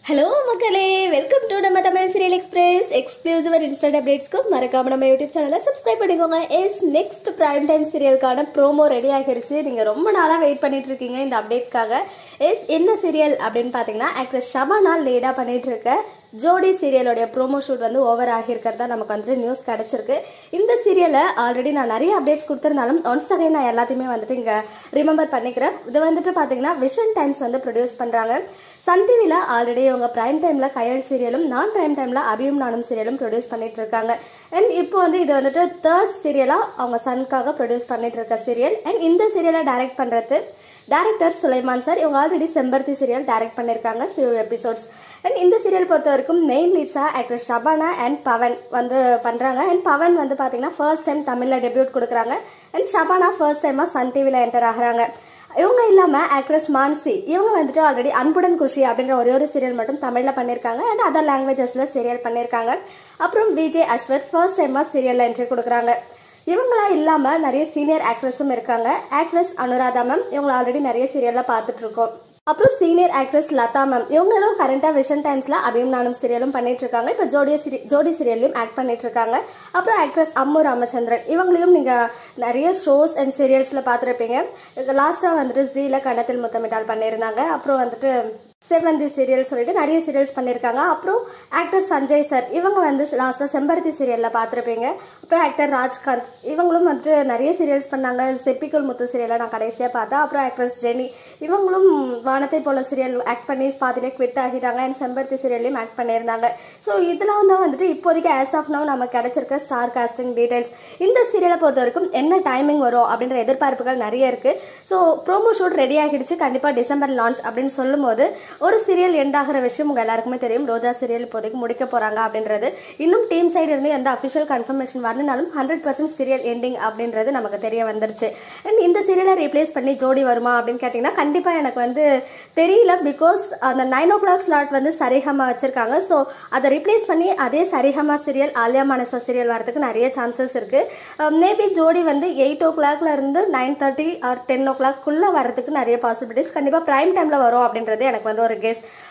hello மக்களே welcome to நம்ம Tamil serial express exclusive instant அப்டேட்ஸ்க்கு மறக்காம நம்ம யூடியூப் சேனலை சப்ஸ்கிரைப் பண்ணிக்கோங்க எஸ் நெக்ஸ்ட் பிரைம் டைம் சீரியலுக்கான ப்ரோமோ ரெடி ஆகிருச்சு நீங்க ரொம்ப நாளா வெயிட் பண்ணிட்டு இருக்கீங்க இந்த அப்டேட்காக எஸ் என்ன சீரியல் அப்படின்னு பாத்தீங்கன்னா ஆக்ட்ரஸ் ஷபானா லேடா பண்ணிட்டு இருக்க ஜோடி சீரியலோடைய ப்ரோமோ ஷூட் வந்து ஓவர் ஆகியிருக்கிறதா நமக்கு வந்துட்டு நியூஸ் கிடைச்சிருக்கு இந்த சீரியலை ஆல்ரெடி நான் நிறைய அப்டேட்ஸ் கொடுத்திருந்தாலும் ஒன்ஸ் அகைன் நான் எல்லாத்தையுமே வந்துட்டு இங்க ரிமெம்பர் பண்ணிக்கிறேன் இது வந்துட்டு பாத்தீங்கன்னா விஷன் டைம்ஸ் வந்து ப்ரொடியூஸ் பண்றாங்க சன் டிவில ஆல்ரெடி இவங்க பிரைம் டைம்ல கயல் சீரியலும் நான் பிரைம் டைம்ல அபியும் நானும் சீரியலும் ப்ரொடியூஸ் பண்ணிட்டு இருக்காங்க அண்ட் இப்போ வந்து இது வந்துட்டு தேர்ட் சீரியலா அவங்க சனுக்காக ப்ரொடியூஸ் பண்ணிட்டு இருக்க சீரியல் அண்ட் இந்த சீரியலை டைரக்ட் பண்றது டைரக்டர் சுலைமான் சார் இவங்க ஆல்ரெடி செம்பருத்தி சீரியல் டைரக்ட் பண்ணிருக்காங்க ஃபியூ எபிசோட்ஸ் அண்ட் இந்த சீரியல் பொறுத்த வரைக்கும் மெயின் லீட்ஸா ஆக்டர் ஷபானா அண்ட் பவன் வந்து பண்றாங்க அண்ட் பவன் வந்து பாத்தீங்கன்னா ஃபர்ஸ்ட் டைம் தமிழ்ல டெபியூட் கொடுக்குறாங்க அண்ட் ஷபானா ஃபர்ஸ்ட் டைமா சன் டிவில என்டர் ஆகுறாங்க இவங்க இல்லாம ஆக்ட்ரஸ் மான்சி இவங்க வந்துட்டு ஆல்ரெடி அன்புடன் குஷி அப்படின்ற ஒரே ஒரு சீரியல் மட்டும் தமிழ்ல பண்ணிருக்காங்க அண்ட் அதர் லாங்குவேஜஸ்ல சீரியல் பண்ணிருக்காங்க அப்புறம் விஜய் அஸ்வத் ஃபர்ஸ்ட் டைமா சீரியல்ல என்ட்ரி கொடுக்குறாங்க இவங்களா இல்லாம நிறைய சீனியர் ஆக்ட்ரஸும் இருக்காங்க ஆக்ட்ரஸ் அனுராதா மேம் இவங்க ஆல்ரெடி நிறைய சீரியல்ல பார்த்துட்டு இருக்கோம் அப்புறம் சீனியர் ஆக்ட்ரஸ் லதா மேம் இவங்களும் கரண்டா விஷன் டைம்ஸ்ல அபியும் நானும் சீரியலும் பண்ணிட்டு இருக்காங்க இப்ப ஜோடி சீரி ஜோடி சீரியல்லையும் ஆக்ட் பண்ணிட்டு இருக்காங்க அப்புறம் ஆக்ட்ரஸ் அம்மு ராமச்சந்திரன் இவங்களையும் நீங்க நிறைய ஷோஸ் அண்ட் சீரியல்ஸ்ல பாத்திருப்பீங்க லாஸ்டா வந்துட்டு ஜீல கணத்தில் முத்தமிட்டால் பண்ணியிருந்தாங்க அப்புறம் வந்துட்டு செவந்தி சீரியல் சொல்லிட்டு நிறைய சீரியல்ஸ் பண்ணியிருக்காங்க அப்புறம் ஆக்டர் சஞ்சய் சார் இவங்க வந்து லாஸ்ட்டாக செம்பருத்தி சீரியலில் பார்த்துருப்பீங்க அப்புறம் ஆக்டர் ராஜ்காந்த் இவங்களும் வந்துட்டு நிறைய சீரியல்ஸ் பண்ணாங்க செப்பிக்குள் முத்து சீரியலை நான் கடைசியாக பார்த்தேன் அப்புறம் ஆக்ட்ரஸ் ஜெனி இவங்களும் வானத்தை போல சீரியல் ஆக்ட் பண்ணி பாதிலே குவிட் ஆகிட்டாங்க அண்ட் செம்பருத்தி சீரியல்லையும் ஆக்ட் பண்ணியிருந்தாங்க ஸோ இதெல்லாம் தான் வந்துட்டு இப்போதைக்கு ஆஸ் ஆஃப் நவ் நமக்கு கிடைச்சிருக்க ஸ்டார் காஸ்டிங் டீடைல்ஸ் இந்த சீரியலை பொறுத்த வரைக்கும் என்ன டைமிங் வரும் அப்படின்ற எதிர்பார்ப்புகள் நிறைய இருக்கு ஸோ ப்ரோமோ ஷூட் ரெடி ஆகிடுச்சு கண்டிப்பாக டிசம்பர் லான்ச் அப்படின்னு சொல்லும்போது ஒரு சீரியல் எண்ட் ஆகிற விஷயம் உங்க எல்லாருக்குமே தெரியும் ரோஜா சீரியல் இப்போதைக்கு முடிக்க போறாங்க அப்படின்றது இன்னும் டீம் சைடு இருந்து எந்த அபிஷியல் கன்ஃபர்மேஷன் வரலனாலும் ஹண்ட்ரட் பர்சன்ட் சீரியல் எண்டிங் அப்படின்றது நமக்கு தெரிய வந்துருச்சு அண்ட் இந்த சீரியலை ரீப்ளேஸ் பண்ணி ஜோடி வருமா அப்படின்னு கேட்டீங்கன்னா கண்டிப்பா எனக்கு வந்து தெரியல பிகாஸ் அந்த நைன் ஓ கிளாக் ஸ்லாட் வந்து சரிகமா வச்சிருக்காங்க ஸோ அதை ரீப்ளேஸ் பண்ணி அதே சரிகமா சீரியல் ஆலியா மனசா சீரியல் வரதுக்கு நிறைய சான்சஸ் இருக்கு மேபி ஜோடி வந்து எயிட் ஓ கிளாக்ல இருந்து nine thirty or ten o'clock குள்ள வரதுக்கு நிறைய பாசிபிலிட்டிஸ் கண்டிப்பா பிரைம் டைம்ல வரும் அப்படின்றது எனக்கு வந்து ஒரு கெஸ்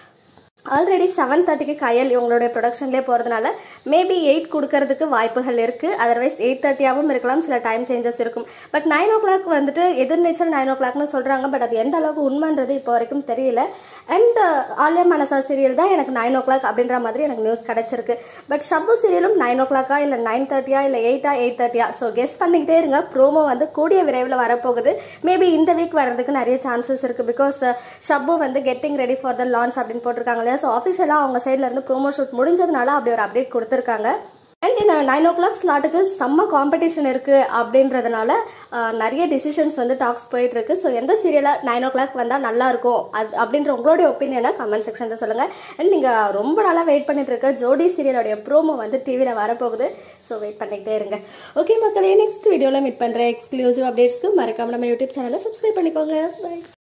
ஆல்ரெடி செவன் தேர்ட்டிக்கு கயல் இவங்களுடைய ப்ரொடக்ஷன்லேயே போகிறதுனால மேபி எயிட் கொடுக்கறதுக்கு வாய்ப்புகள் இருக்கு அதர்வைஸ் எயிட் தேர்ட்டியாகவும் இருக்கலாம் சில டைம் சேஞ்சஸ் இருக்கும் பட் நைன் ஓ கிளாக் வந்துட்டு எதிர்நீச்சல் நைன் ஓ கிளாக்னு சொல்றாங்க பட் அது எந்த அளவுக்கு உண்மைன்றது இப்போ வரைக்கும் தெரியல அண்ட் ஆலியா மனசா சீரியல் தான் எனக்கு நைன் ஓ கிளாக் அப்படின்ற மாதிரி எனக்கு நியூஸ் கிடைச்சிருக்கு பட் ஷப்பு சீரியலும் நைன் ஓ கிளாக்கா இல்லை நைன் தேர்ட்டியா இல்லை எயிட்டா எயிட் தேர்ட்டியா ஸோ கெஸ் பண்ணிக்கிட்டே இருங்க ப்ரோமோ வந்து கூடிய விரைவில் வரப்போகுது மேபி இந்த வீக் வர்றதுக்கு நிறைய சான்சஸ் இருக்கு பிகாஸ் ஷப்பு வந்து getting ready for the launch அப்படின்னு போட்டிருக்காங்க இல்லையா ஸோ ஆஃபிஷியலாக அவங்க சைட்ல இருந்து ப்ரோமோ ஷூட் முடிஞ்சதுனால அப்படி ஒரு அப்டேட் கொடுத்துருக்காங்க அண்ட் இந்த நைன் ஓ கிளாக் ஸ்லாட்டுக்கு செம்ம காம்படிஷன் இருக்கு அப்படின்றதுனால அஹ், நிறைய டிசிஷன்ஸ் வந்து டாக்ஸ் போயிட்டு இருக்கு ஸோ எந்த சீரியலா நைன் ஓ கிளாக் வந்தா நல்லா இருக்கும் அது அப்படின்ற உங்களுடைய ஒப்பீனியனை கமெண்ட் செக்ஷன்ல சொல்லுங்க அண்ட் நீங்க ரொம்ப நாளா வெயிட் பண்ணிட்டு இருக்க ஜோடி சீரியலோடைய ப்ரோமோ வந்து டிவியில வரப்போகுது ஸோ வெயிட் பண்ணிக்கிட்டே இருங்க ஓகே மக்களே நெக்ஸ்ட் வீடியோல மீட் பண்றேன் எக்ஸ்க்ளூசிவ் அப்டேட்ஸ்க்கு மறக்காம நம்ம யூடியூப் சேனலை சப்ஸ்கிரைப் பண்ணிக்கோங்க பை